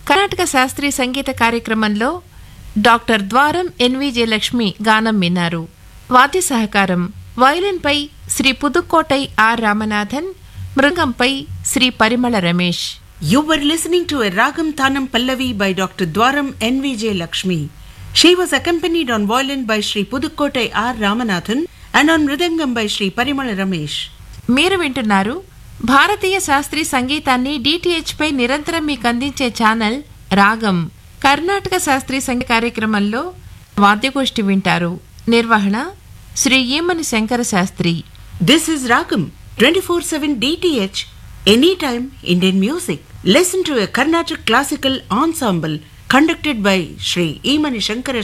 కర్ణాటక శాస్త్రీయ సంగీత కార్యక్రమంలో డాక్టర్ ద్వారం ఎన్విజే లక్ష్మి గానం విన్నారు వాద్య సహకారం వయలిన్పై శ్రీ పుదుక్కోటై ఆర్ రామనాథన్ మృంగంపై Shri Parimala Ramesh You were listening to a Ragam Thanam Pallavi by Dr. Dwaram N.V.J. Lakshmi. She was accompanied on violin by Sri Pudukkotai R. Ramanathan and on mridangam by Sri Parimala Ramesh. మీరు వింటున్నారు భారతీయ శాస్త్రీయ సంగీతాన్ని DTH పై నిరంతరం మీకు అందించే channel రాగం కర్ణాటక శాస్త్రీయ సంగీత కార్యక్రమంలో వాద్యగోష్ఠి వింటారు నిర్వహణ Shri ఈమని Shankara Sastry This is Ragam 24/7 DTH anytime Indian music. Listen to a Carnatic classical ensemble conducted by Sri Emani Shankara